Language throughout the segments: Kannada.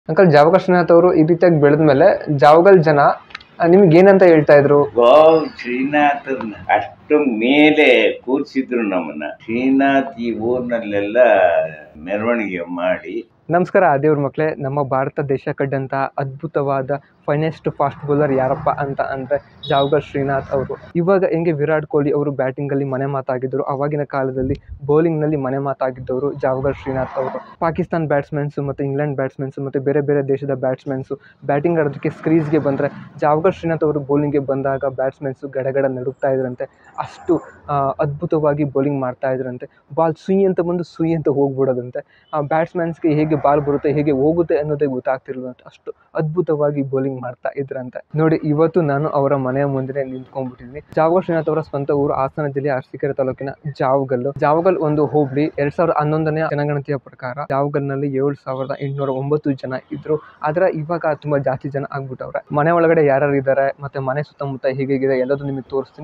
ಅಂಕಲ್ ಜಾವಗಲ್ ಶ್ರೀನಾಥ್ ಅವರು ಈ ರೀತಿಯಾಗಿ ಬೆಳೆದ್ಮೇಲೆ ಜಾವಗಲ್ ಜನ ಆ, ನಿಮ್ಗೆ ಏನಂತ ಹೇಳ್ತಾ ಇದ್ರು ಗೋವ್ ಶ್ರೀನಾಥನ ಅಷ್ಟು ಮೇಲೆ ಕೂರ್ಸಿದ್ರು ನಮ್ಮನ್ನ ಶ್ರೀನಾಥ್ ಈ ಊರ್ನಲ್ಲೆಲ್ಲ ಮೆರವಣಿಗೆ ಮಾಡಿ ನಮಸ್ಕಾರ ದೇವ್ರ ಮಕ್ಕಳೇ ನಮ್ಮ ಭಾರತ ದೇಶ ಕಂಡಂತ ಅದ್ಭುತವಾದ ಫೈನೆಸ್ಟ್ ಫಾಸ್ಟ್ ಬೌಲರ್ ಯಾರಪ್ಪ ಅಂತ ಅಂದರೆ ಜಾವಗಲ್ ಶ್ರೀನಾಥ್ ಅವರು ಇವಾಗ ಹೆಂಗೆ ವಿರಾಟ್ ಕೊಹ್ಲಿ ಅವರು ಬ್ಯಾಟಿಂಗಲ್ಲಿ ಮನೆ ಮಾತಾಗಿದ್ದರು ಅವಾಗಿನ ಕಾಲದಲ್ಲಿ ಬೌಲಿಂಗ್ನಲ್ಲಿ ಮನೆ ಮಾತಾಗಿದ್ದವರು ಜಾವಗಲ್ ಶ್ರೀನಾಥ್ ಅವರು ಪಾಕಿಸ್ತಾನ್ ಬ್ಯಾಟ್ಸ್ಮನ್ಸು ಮತ್ತು ಇಂಗ್ಲೆಂಡ್ ಬ್ಯಾಟ್ಸ್ಮನ್ಸು ಮತ್ತು ಬೇರೆ ಬೇರೆ ದೇಶದ ಬ್ಯಾಟ್ಸ್ಮನ್ಸು ಬ್ಯಾಟಿಂಗ್ ಆಡೋದಕ್ಕೆ ಸ್ಕ್ರೀಸ್ಗೆ ಬಂದರೆ ಜಾವಗಲ್ ಶ್ರೀನಾಥ್ ಅವರು ಬೌಲಿಂಗ್ಗೆ ಬಂದಾಗ ಬ್ಯಾಟ್ಸ್ಮನ್ಸು ಗಡಗಡ ನಡುಗ್ತಾ ಇದ್ರಂತೆ ಅಷ್ಟು ಆ, ಅದ್ಭುತವಾಗಿ ಬೌಲಿಂಗ್ ಮಾಡ್ತಾ ಇದ್ರಂತೆ ಬಾಲ್ ಸುಯಿ ಅಂತ ಬಂದು ಸುಯಿ ಅಂತ ಹೋಗ್ಬಿಡೋದಂತೆ ಆ ಬ್ಯಾಟ್ಸ್ಮನ್ಸ್ಗೆ ಹೇಗೆ ಬಾಲ್ ಬರುತ್ತೆ ಹೇಗೆ ಹೋಗುತ್ತೆ ಅನ್ನೋದೇ ಗೊತ್ತಾಗ್ತಿರ್ಲಿಲ್ಲ ಅಷ್ಟು ಅದ್ಭುತವಾಗಿ ಬೌಲಿಂಗ್ ಮಾಡ್ತಾ ಇದ್ರಂತೆ ನೋಡಿ ಇವತ್ತು ನಾನು ಅವರ ಮನೆಯ ಮುಂದೆ ನಿಂತ್ಕೊಂಡ್ಬಿಟ್ಟಿದ್ದೀನಿ ಜಾವಗಲ್ ಶ್ರೀನಾಥ್ ಅವರ ಸ್ವಂತ ಊರು ಹಾಸನ ಜಿಲ್ಲೆಯ ಅರಸೀಕೆರೆ ತಾಲೂಕಿನ ಜಾವಗಲ್ ಜಾವಗಲ್ ಒಂದು ಹೋಬಳಿ ಎರಡ್ ಸಾವಿರದ ಹನ್ನೊಂದನೇ ಜನಗಣತಿಯ ಪ್ರಕಾರ ಜಾವಗಲ್ನಲ್ಲಿ ಏಳು ಸಾವಿರದ ಎಂಟುನೂರ ಒಂಬತ್ತು ಜನ ಇದ್ರು ಆದ್ರೆ ಇವಾಗ ತುಂಬಾ ಜಾಸ್ತಿ ಜನ ಆಗ್ಬಿಟ್ಟವ್ರೆ ಮನೆ ಒಳಗಡೆ ಯಾರ್ಯಾರು ಇದ್ದಾರೆ ಮತ್ತೆ ಮನೆ ಸುತ್ತಮುತ್ತ ಹೇಗಿದೆ ಎಲ್ಲದೂ ನಿಮಗೆ ತೋರಿಸ್ತೀನಿ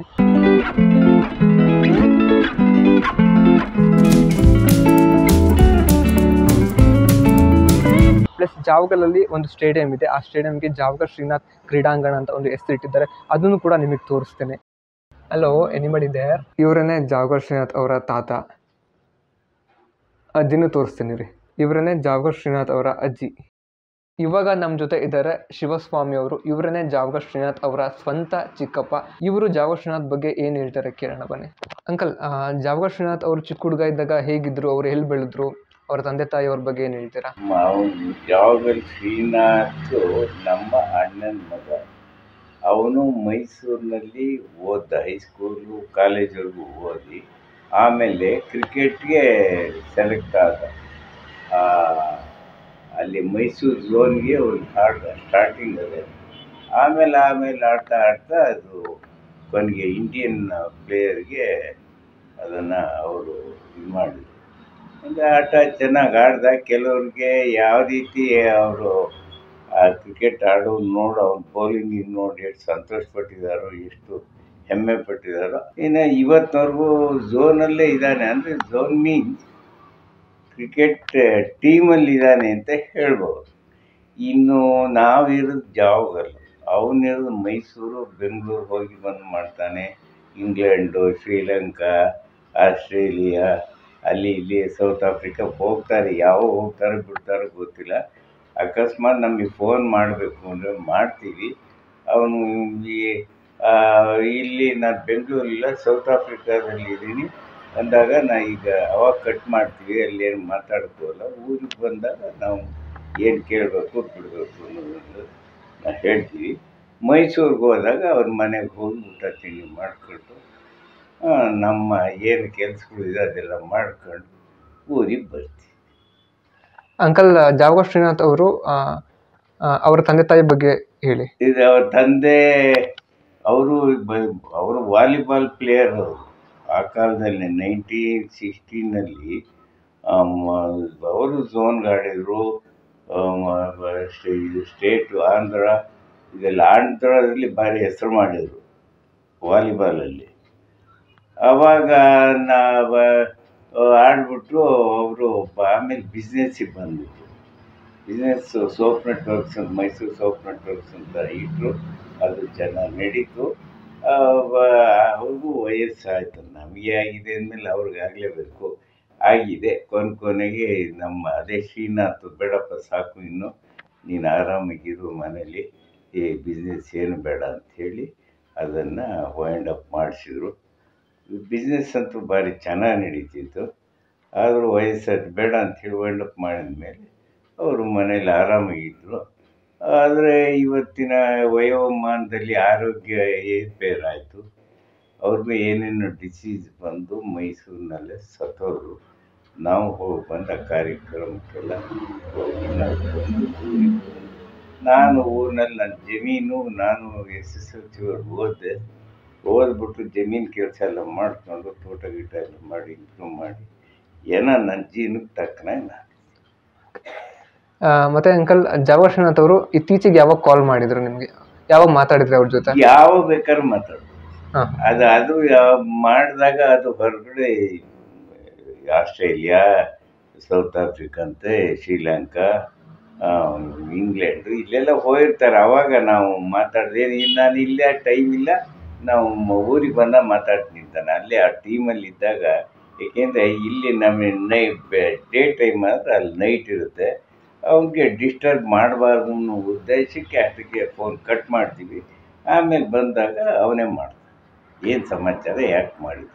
ಪ್ಲಸ್ ಜಾವಗಲಲ್ಲಿ ಒಂದು ಸ್ಟೇಡಿಯಂ ಇದೆ ಆ ಸ್ಟೇಡಿಯಂಗೆ ಜಾವಗಲ್ ಶ್ರೀನಾಥ್ ಕ್ರೀಡಾಂಗಣ ಅಂತ ಒಂದು ಹೆಸರಿಟ್ಟಿದ್ದಾರೆ ಅದನ್ನು ಕೂಡ ನಿಮಗೆ ತೋರಿಸ್ತೇನೆ ಹಲೋ ಎನಿಬಡಿ ದೇರ್ ಇವರನ್ನೇ ಜಾವಗಲ್ ಶ್ರೀನಾಥ್ ಅವರ ತಾತ ಅಜ್ಜಿನೂ ತೋರಿಸ್ತೀನಿ ರೀ ಇವರನ್ನೇ ಜಾವಗಲ್ ಶ್ರೀನಾಥ್ ಅವರ ಅಜ್ಜಿ ಇವಾಗ ನಮ್ಮ ಜೊತೆ ಇದ್ದಾರೆ ಶಿವಸ್ವಾಮಿ ಅವರು ಇವರನ್ನೇ ಜಾವಗಲ್ ಶ್ರೀನಾಥ್ ಅವರ ಸ್ವಂತ ಚಿಕ್ಕಪ್ಪ ಇವರು ಜಾವಗಲ್ ಶ್ರೀನಾಥ್ ಬಗ್ಗೆ ಏನು ಹೇಳ್ತಾರೆ ಕೇಳೋಣ ಬನ್ನಿ ಅಂಕಲ್ ಜಾವಗಲ್ ಶ್ರೀನಾಥ್ ಅವರು ಚಿಕ್ಕ ಹುಡುಗ ಇದ್ದಾಗ ಹೇಗಿದ್ರು ಅವ್ರು ಎಲ್ಲಿ ಬೆಳೆದ್ರು ಅವ್ರ ತಂದೆ ತಾಯಿಯವ್ರ ಬಗ್ಗೆ ಏನು ಹೇಳ್ತೀರಾ ಅವನು ಜಾವಗಲ್ ಶ್ರೀನಾಥ್ ನಮ್ಮ ಅಣ್ಣನ ಮಗ ಅವನು ಮೈಸೂರಿನಲ್ಲಿ ಓದ್ದ ಹೈಸ್ಕೂಲು ಕಾಲೇಜವರೆಗೂ ಓದಿ ಆಮೇಲೆ ಕ್ರಿಕೆಟ್ಗೆ ಸೆಲೆಕ್ಟ್ ಆದ ಆ, ಅಲ್ಲಿ ಮೈಸೂರು ಝೋನ್ಗೆ ಒಂದು ಆಡ್ದ ಸ್ಟಾರ್ಟಿಂಗ್ ಅದೇ ಆಮೇಲೆ ಆಮೇಲೆ ಆಡ್ತಾ ಆಡ್ತಾ ಅದು ಕೊನೆಗೆ ಇಂಡಿಯನ್ ಪ್ಲೇಯರ್ಗೆ ಅದನ್ನು ಅವರು ಇದು ಮಾಡಿದ್ರು ಒಂದು ಆಟ ಚೆನ್ನಾಗಿ ಆಡ್ದ ಕೆಲವ್ರಿಗೆ ಯಾವ ರೀತಿ ಅವರು ಆ ಕ್ರಿಕೆಟ್ ಆಡೋದು ನೋಡಿ ಅವ್ನ ಬೌಲಿಂಗ್ ನೋಡಿ ಎಷ್ಟು ಸಂತೋಷ ಪಟ್ಟಿದ್ದಾರೋ ಎಷ್ಟು ಹೆಮ್ಮೆ ಪಟ್ಟಿದ್ದಾರೋ ಇನ್ನು ಇವತ್ತಿನವರೆಗೂ ಝೋನಲ್ಲೇ ಇದ್ದಾನೆ ಅಂದರೆ ಝೋನ್ ಮೀನ್ಸ್ ಕ್ರಿಕೆಟ್ ಟೀಮಲ್ಲಿ ಇದ್ದಾನೆ ಅಂತ ಹೇಳ್ಬೋದು ಇನ್ನು ನಾವಿರೋದು ಜಾವಗಲ್ ಅವನಿರೋದು ಮೈಸೂರು ಬೆಂಗಳೂರು ಹೋಗಿ ಬಂದು ಮಾಡ್ತಾನೆ ಇಂಗ್ಲೆಂಡು ಶ್ರೀಲಂಕಾ ಆಸ್ಟ್ರೇಲಿಯಾ ಅಲ್ಲಿ ಇಲ್ಲಿ ಸೌತ್ ಆಫ್ರಿಕಾ ಹೋಗ್ತಾರೆ ಯಾವ ಹೋಗ್ತಾರೆ ಬಿಡ್ತಾರೋ ಗೊತ್ತಿಲ್ಲ ಅಕಸ್ಮಾತ್ ನಮಗೆ ಫೋನ್ ಮಾಡಬೇಕು ಅಂದರೆ ಮಾಡ್ತೀವಿ ಅವನು ಈ ಆ, ಇಲ್ಲಿ ನಾನು ಬೆಂಗಳೂರಿಲ್ಲ ಸೌತ್ ಆಫ್ರಿಕಾದಲ್ಲಿ ಇದ್ದೀನಿ ಅಂದಾಗ ನಾ ಈಗ ಅವಾಗ ಕಟ್ ಮಾಡ್ತೀವಿ ಅಲ್ಲಿ ಏನು ಮಾತಾಡ್ಕೋಲ್ಲ ಊರಿಗೆ ಬಂದಾಗ ನಾವು ಏನು ಕೇಳಬೇಕು ಬಿಡಬೇಕು ಅನ್ನೋದನ್ನು ನಾವು ಹೇಳ್ತೀವಿ ಮೈಸೂರಿಗೆ ಹೋದಾಗ ಅವ್ರ ಮನೆಗೆ ಹೋಗಿ ಊಟ ತಿಂಡಿ ಮಾಡಿಕೊಂಡು ಆ, ನಮ್ಮ ಏನು ಕೆಲಸಗಳು ಇದೆ ಅದೆಲ್ಲ ಮಾಡ್ಕೊಂಡು ಊರಿಗೆ ಬರ್ತೀವಿ ಅಂಕಲ್ ಜಾವಗಲ್ ಶ್ರೀನಾಥ್ ಅವರು ಆ, ಆ, ಅವರ ತಂದೆ ತಾಯಿ ಬಗ್ಗೆ ಹೇಳಿ ಇದು ಅವ್ರ ತಂದೆ ಅವರು ಅವರು ವಾಲಿಬಾಲ್ ಪ್ಲೇಯರ್ ಅವರು ಆ ಕಾಲದಲ್ಲಿ ನೈನ್ಟೀನ್ ಸಿಕ್ಸ್ಟೀನಲ್ಲಿ ಅವರು ಝೋನ್ಗೆ ಆಡಿದರು ಇದು ಸ್ಟೇಟು ಆಂಧ್ರ ಇದೆಲ್ಲ ಆಂಧ್ರದಲ್ಲಿ ಭಾರಿ ಹೆಸರು ಮಾಡಿದರು ವಾಲಿಬಾಲಲ್ಲಿ ಆವಾಗ ನಾವು ಆಡ್ಬಿಟ್ಟು ಅವರು ಆಮೇಲೆ ಬಿಸ್ನೆಸ್ಸಿಗೆ ಬಂದ್ಬಿಟ್ರು ಬಿಸ್ನೆಸ್ ಸೋಪ್ ನೆಟ್ವರ್ಕ್ಸ್ ಅಂತ ಮೈಸೂರು ಸೋಪ್ ನೆಟ್ವರ್ಕ್ಸ್ ಅಂತ ಇಟ್ಟರು ಅದು ಚೆನ್ನಾಗಿ ನಡೀತು ಆ, ವ- ಅವ್ರಿಗೂ ವಯಸ್ಸಾಯ್ತು ನಮಗೆ ಆಗಿದೆ ಅಂದಮೇಲೆ ಅವ್ರಿಗೆ ಆಗಲೇಬೇಕು ಆಗಿದೆ ಕೊನೆ ಕೊನೆಗೆ ನಮ್ಮ ಅದೇ ಶ್ರೀನಾಥ್ ಬೇಡಪ್ಪ ಸಾಕು ಇನ್ನು ನೀನು ಆರಾಮಾಗಿರು ಮನೇಲಿ ಈ ಬಿಸ್ನೆಸ್ ಏನು ಬೇಡ ಅಂಥೇಳಿ ಅದನ್ನು ವೈಂಡ್ ಅಪ್ ಮಾಡಿಸಿದ್ರು ಬಿಸ್ನೆಸ್ ಅಂತೂ ಭಾರಿ ಚೆನ್ನಾಗಿ ನಡೀತಿತ್ತು ಆದರೂ ವಯಸ್ಸಾಯ್ತು ಬೇಡ ಅಂಥೇಳಿ ವೈಂಡ್ ಅಪ್ ಮಾಡಿದ ಮೇಲೆ ಅವರು ಮನೇಲಿ ಆರಾಮಾಗಿದ್ದರು ಆದರೆ ಇವತ್ತಿನ ವಯೋಮಾನದಲ್ಲಿ ಆರೋಗ್ಯ ಏರ್ಪೇರಾಯಿತು ಅವ್ರಿಗೂ ಏನೇನು ಡಿಸೀಸ್ ಬಂದು ಮೈಸೂರಿನಲ್ಲೇ ಸತ್ತೋದ್ರು ನಾವು ಹೋಗಿ ಬಂದ ಕಾರ್ಯಕ್ರಮಕ್ಕೆಲ್ಲ ಹೋಗಿ ನಾವು ಬಂದು ಊರಿಗೆ ಬಂದು ನಾನು ಊರಿನಲ್ಲಿ ನನ್ನ ಜಮೀನು ನಾನು ಎಸ್ ಎಸ್ ಎಲ್ ಸಿ ಓದಿದೆ ಓದ್ಬಿಟ್ಟು ಜಮೀನು ಕೆಲಸ ಎಲ್ಲ ಮಾಡ್ಕೊಂಡು ತೋಟ ಗೀಟ ಎಲ್ಲ ಮಾಡಿ ಇಂಪ್ರೂವ್ ಮಾಡಿ ಏನೋ ನನ್ನ ಜೀವನಕ್ಕೆ ತಕ್ಕನಾಗಿ ನಾನು ಆ, ಮತ್ತೆ ಅಂಕಲ್ ಜಾವಗಲ್ ಶ್ರೀನಾಥ್ ಅವರು ಇತ್ತೀಚೆಗೆ ಯಾವಾಗ ಕಾಲ್ ಮಾಡಿದ್ರು ನಿಮ್ಗೆ ಯಾವಾಗ ಮಾತಾಡಿದ್ರಿ ಅವ್ರ ಜೊತೆ ಯಾವ ಬೇಕಾದ್ರೂ ಮಾತಾಡು ಹಾ. ಅದು ಅದು ಯಾವ- ಮಾಡಿದಾಗ ಅದು ಹೊರಗಡೆ ಆಸ್ಟ್ರೇಲಿಯಾ ಸೌತ್ ಆಫ್ರಿಕಾ ಅಂತೆ ಶ್ರೀಲಂಕಾ ಇಂಗ್ಲೆಂಡು ಇಲ್ಲೆಲ್ಲ ಹೋಗಿರ್ತಾರೆ ಅವಾಗ ನಾವು ಮಾತಾಡಿದೆ ನಾನು ಇಲ್ಲೇ ಟೈಮ್ ಇಲ್ಲ ನಾವು ಮ- ಊರಿಗೆ ಬಂದಾಗ ಮಾತಾಡ್ತೀನಿ ಅಂತಾನೆ ಅಲ್ಲೇ ಆ ಟೀಮಲ್ಲಿ ಇದ್ದಾಗ ಏಕೆಂದರೆ ಇಲ್ಲಿ ನಮ್ಮ ನೈ ಡೇ ಟೈಮ್ ಆದರೆ ಅಲ್ಲಿ ನೈಟ್ ಇರುತ್ತೆ ಅವ್ನಿಗೆ ಡಿಸ್ಟರ್ಬ್ ಮಾಡಬಾರ್ದು ಅನ್ನೋ ಉದ್ದೇಶಕ್ಕೆ ಅಷ್ಟಕ್ಕೆ ಫೋನ್ ಕಟ್ ಮಾಡ್ತೀವಿ ಆಮೇಲೆ ಬಂದಾಗ ಅವನೇ ಮಾಡ್ತಾನೆ ಏನು ಸಮಾಚಾರ ಯಾಕೆ ಮಾಡಿದ್ರು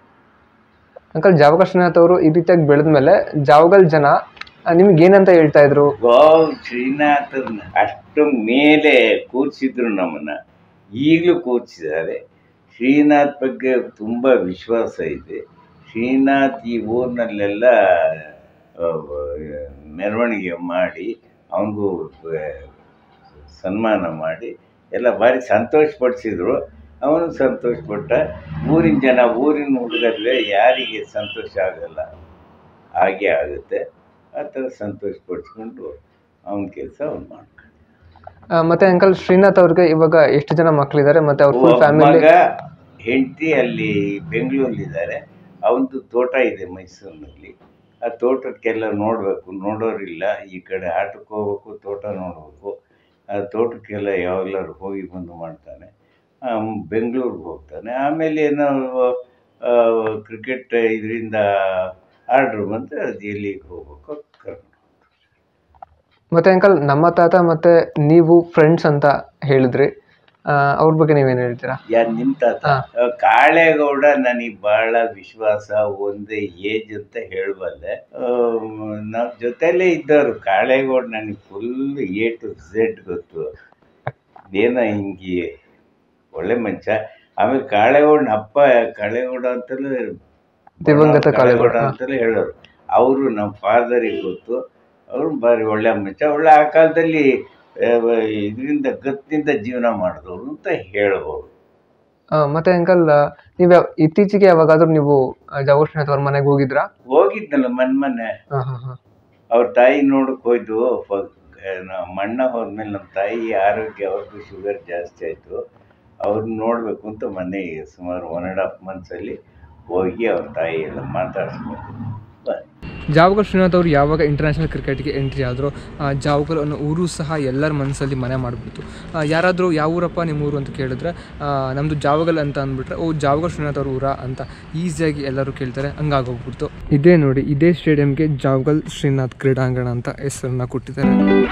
ಅಂಕಲ್ ಜಾವಗಲ್ ಶ್ರೀನಾಥ್ ಅವರು ಈ ರೀತಿಯಾಗಿ ಬೆಳೆದ್ಮೇಲೆ ಜಾವಗಲ್ ಜನ ಆ, ನಿಮ್ಗೆ ಏನಂತ ಹೇಳ್ತಾ ಇದ್ರು ವಾವ್ ಶ್ರೀನಾಥನ ಅಷ್ಟು ಮೇಲೆ ಕೂರಿಸಿದ್ರು ನಮ್ಮನ್ನ ಈಗಲೂ ಕೂರಿಸಿದ್ದಾರೆ ಶ್ರೀನಾಥ್ ಬಗ್ಗೆ ತುಂಬ ವಿಶ್ವಾಸ ಇದೆ ಶ್ರೀನಾಥ್ ಈ ಊರಿನಲ್ಲೆಲ್ಲ ಆ, ಮೆರವಣಿಗೆ ಮಾಡಿ ಅವನಿಗೂ ಸನ್ಮಾನ ಮಾಡಿ ಎಲ್ಲ ಭಾರಿ ಸಂತೋಷಪಡಿಸಿದ್ರು ಅವನು ಸಂತೋಷಪಟ್ಟ ಊರಿನ ಜನ ಊರಿನ ಹುಡುಗರಲ್ಲೇ ಯಾರಿಗೆ ಸಂತೋಷ ಆಗಲ್ಲ ಹಾಗೆ ಆಗುತ್ತೆ ಆ ಥರ ಸಂತೋಷಪಡಿಸ್ಕೊಂಡು ಅವನ ಕೆಲಸ ಅವ್ನು ಮಾಡ್ಕೊಂಡು ಆ, ಮತ್ತೆ ಅಂಕಲ್ ಶ್ರೀನಾಥ್ ಅವ್ರಿಗೆ ಇವಾಗ ಎಷ್ಟು ಜನ ಮಕ್ಕಳಿದ್ದಾರೆ ಮತ್ತೆ ಅವ್ರ ಫುಲ್ ಫ್ಯಾಮಿಲಿ ಮಗ ಹೆಂಡತಿ ಅಲ್ಲಿ ಬೆಂಗಳೂರಲ್ಲಿದ್ದಾರೆ ಅವನದು ತೋಟ ಇದೆ ಮೈಸೂರಿನಲ್ಲಿ ಆ ತೋಟಕ್ಕೆಲ್ಲ ನೋಡಬೇಕು ನೋಡೋರಿಲ್ಲ ಈ ಕಡೆ ಆಟಕ್ಕೆ ಹೋಗ್ಬೇಕು ತೋಟ ನೋಡಬೇಕು ಆ ತೋಟಕ್ಕೆಲ್ಲ ಯಾವಾಗಲಾದ್ರು ಹೋಗಿ ಬಂದು ಮಾಡ್ತಾನೆ ಬೆಂಗಳೂರಿಗೆ ಹೋಗ್ತಾನೆ ಆಮೇಲೆ ಏನೋ ಕ್ರಿಕೆಟ್ ಇದರಿಂದ ಆರ್ಡ್ರ್ ಬಂದರೆ ಅದು ಎಲ್ಲಿಗೆ ಹೋಗ್ಬೇಕು ಕರ್ಕೊಂಡು ಮತ್ತೆ ಅಂಕಲ್ ನಮ್ಮ ತಾತ ಮತ್ತೆ ನೀವು ಫ್ರೆಂಡ್ಸ್ ಅಂತ ಹೇಳಿದ್ರಿ ಆ, ಅವ್ರ ಬಗ್ಗೆ ನೀವೇನು ಹೇಳ್ತೀರಾ ಯಾರು ನಿಮ್ಮ ತಾತ ಹಾ. ಆ, ಕಾಳೇಗೌಡ ನನಗೆ ಬಹಳ ವಿಶ್ವಾಸ ಒಂದೇ ಏಜ್ ಅಂತ ಹೇಳಬಲ್ಲೆ ನಾವು ಜೊತೆಲೇ ಇದ್ದವರು ಕಾಳೇಗೌಡ ನನಗೆ ಫುಲ್ ಎ ಟು ಝೆಡ್ ಗೊತ್ತು ಏನೋ ಹಿಂಗೆ ಒಳ್ಳೆ ಮನುಷ್ಯ ಆಮೇಲೆ ಕಾಳೇಗೌಡನ ಅಪ್ಪ ಕಾಳೇಗೌಡ ಅಂತಲೂ ದಿವಂಗತ ಕಾಳೇಗೌಡ. ಅಂತಲೇ ಹೇಳೋರು ಅವರು ನಮ್ಮ ಫಾದರಿಗೆ ಗೊತ್ತು ಅವರು ಭಾರಿ ಒಳ್ಳೆ ಮನುಷ್ಯ ಒಳ್ಳೆ ಆ ಕಾಲದಲ್ಲಿ ಇದರಿಂದ ಗತ್ತಿನಿಂದ ಜೀವನ ಮಾಡಿದವರು ಅಂತ ಹೇಳ್ಬೋದು ಆ, ಮತ್ತೆ ಅಂಕಲ್ ನೀವು ಯಾವ- ಇತ್ತೀಚೆಗೆ ಯಾವಾಗಾದ್ರೂ ನೀವು ಆ, ಜಾವಗಲ್ ಶ್ರೀನಾಥ್ ಅವ್ರ ಮನೆಗೆ ಹೋಗಿದ್ರಾ ಹೋಗಿದ್ನಲ್ಲ ಮನ್ ಮೊನ್ನೆ ಹಾ ಹಾ ಹಾ ಅವ್ರ ತಾಯಿ ನೋಡಕ್ ಹೋಯ್ತು ಫ- ನಮ್ಮ ಮಣ್ಣ ಹೋದ್ಮೇಲೆ ನಮ್ಮ ತಾಯಿ ಆರೋಗ್ಯ ಅವ್ರಿಗೂ ಶುಗರ್ ಜಾಸ್ತಿ ಆಯಿತು ಅವ್ರನ್ನ ನೋಡಬೇಕು ಅಂತ ಮೊನ್ನೆ ಸುಮಾರು ಒನ್ ಆ್ಯಂಡ್ ಹಾಫ್ ಮಂತ್ಸಲ್ಲಿ ಹೋಗಿ ಅವ್ರ ತಾಯಿ ಎಲ್ಲ ಮಾತಾಡಿಸ್ಬೇಕು ಬಂದೆ. ಜಾವಗಲ್ ಶ್ರೀನಾಥ್ ಅವರು ಯಾವಾಗ ಇಂಟರ್ನ್ಯಾಷನಲ್ ಕ್ರಿಕೆಟ್ಗೆ ಎಂಟ್ರಿ ಆದರೂ ಜಾವಗಲ್ ಅನ್ನೋ ಊರು ಸಹ ಎಲ್ಲರ ಮನಸ್ಸಲ್ಲಿ ಮನೆ ಮಾಡಿಬಿಡ್ತು ಯಾರಾದರೂ ಯಾವ ಊರಪ್ಪ ನಿಮ್ಮ ಊರು ಅಂತ ಕೇಳಿದ್ರೆ ನಮ್ಮದು ಜಾವಗಲ್ ಅಂತ ಅಂದ್ಬಿಟ್ರೆ ಓ ಜಾವಗಲ್ ಶ್ರೀನಾಥ್ ಅವ್ರ ಊರ ಅಂತ ಈಸಿಯಾಗಿ ಎಲ್ಲರೂ ಕೇಳ್ತಾರೆ ಹಂಗಾಗೋಗ್ಬಿಡ್ತು ಇದೇ ನೋಡಿ ಇದೇ ಸ್ಟೇಡಿಯಂಗೆ ಜಾವಗಲ್ ಶ್ರೀನಾಥ್ ಕ್ರೀಡಾಂಗಣ ಅಂತ ಹೆಸರನ್ನ ಕೊಟ್ಟಿದ್ದಾರೆ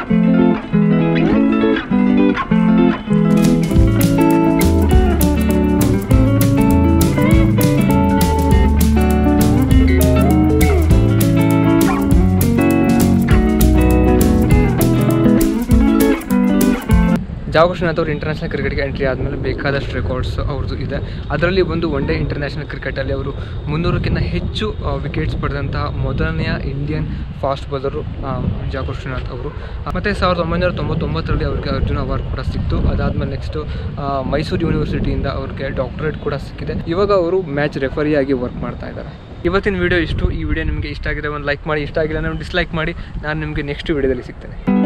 ಜಾವಗಲ್ ಶ್ರೀನಾಥ್ ಅವರು ಇಂಟರ್ನ್ಯಾಷನಲ್ ಕ್ರಿಕೆಟ್ಗೆ ಎಂಟ್ರಿ ಆದಮೇಲೆ ಬೇಕಾದಷ್ಟು ರೆಕಾರ್ಡ್ಸ್ ಅವ್ರದ್ದು ಇದೆ ಅದರಲ್ಲಿ ಒಂದು ಒನ್ ಡೇ ಇಂಟರ್ನ್ಯಾಷನಲ್ ಕ್ರಿಕೆಟಲ್ಲಿ ಅವರು ಮುನ್ನೂರಕ್ಕಿಂತ ಹೆಚ್ಚು ವಿಕೆಟ್ಸ್ ಪಡೆದಂತಹ ಮೊದಲನೆಯ Indian fast bowler Javagal Srinath ಅವರು ಮತ್ತು ಸಾವಿರದ ಒಂಬೈನೂರ ತೊಂಬತ್ತೊಂಬತ್ತರಲ್ಲಿ ಅವ್ರಿಗೆ ಅರ್ಜುನ ಅವಾರ್ಡ್ ಕೂಡ ಸಿಕ್ತು ಅದಾದಮೇಲೆ ನೆಕ್ಸ್ಟು ಮೈಸೂರು ಯೂನಿವರ್ಸಿಟಿಯಿಂದ ಅವ್ರಿಗೆ ಡಾಕ್ಟರೇಟ್ ಕೂಡ ಸಿಕ್ಕಿದೆ ಇವಾಗ ಅವರು ಮ್ಯಾಚ್ ರೆಫರಿಯಾಗಿ ವರ್ಕ್ ಮಾಡ್ತಾ ಇದ್ದಾರೆ ಇವತ್ತಿನ ವಿಡಿಯೋ ಇಷ್ಟು ಈ ವಿಡಿಯೋ ನಿಮಗೆ ಇಷ್ಟ ಆಗಿದೆ ಒಂದು ಲೈಕ್ ಮಾಡಿ ಇಷ್ಟ ಆಗಿಲ್ಲ ನಾನು ಡಿಸ್ಲೈಕ್ ಮಾಡಿ ನಾನು ನಿಮಗೆ ನೆಕ್ಸ್ಟ್ ವಿಡಿಯೋದಲ್ಲಿ ಸಿಗ್ತೇನೆ